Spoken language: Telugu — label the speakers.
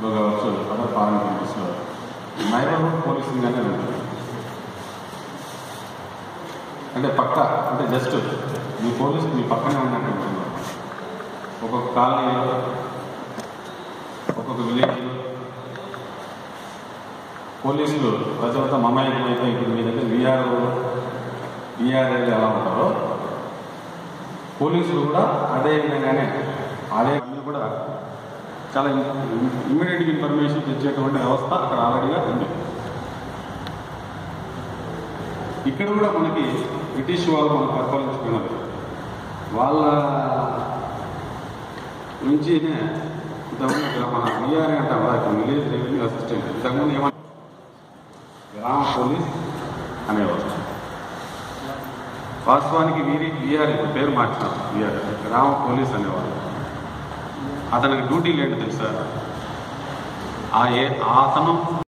Speaker 1: కావచ్చు అదర్ ఫారెన్ కంట్రీస్లో నైబర్హుడ్ పోలీసింగ్ అనేది ఉంటుంది అంటే పక్క అంటే జస్ట్ మీ పోలీస్ మీ పక్కనే ఉన్నట్టు ఉంటుంది ఒక్కొక్క కాలనీలో ఒక్కొక్క విలేజ్లో పోలీసులు ప్రజలతో మమాయికం అయితే ఇప్పుడు మీ దగ్గర విఆర్ విఆర్ఏ ఎలా ఉంటారో పోలీసులు కూడా అదే విధంగానే అదే అన్నీ కూడా చాలా ఇమ్మీడియట్ ఇన్ఫర్మేషన్ తెచ్చేటువంటి వ్యవస్థ అక్కడ ఆల్రెడీగా ఉంది ఇక్కడ కూడా మనకి బ్రిటిష్ వాళ్ళు మనం పరిపాలించుకున్నారు వాళ్ళ నుంచినే ఇంతకుముందు ఇక్కడ మన విఆర్ఏ అంటాం కదా ఇక్కడ విలేజ్ రెవెన్యూ అసిస్టెంట్ ఇంతకుముందు ఏమంటారు గ్రామ పోలీస్ అనేవారు వాస్తవానికి వీరి విఆర్ ఇప్పుడు పేరు మార్చినారు విఆర్ గ్రామ పోలీస్ అనేవారు అతనికి డ్యూటీలు ఏంటో తెలుసా ఆ ఏ ఆ అతను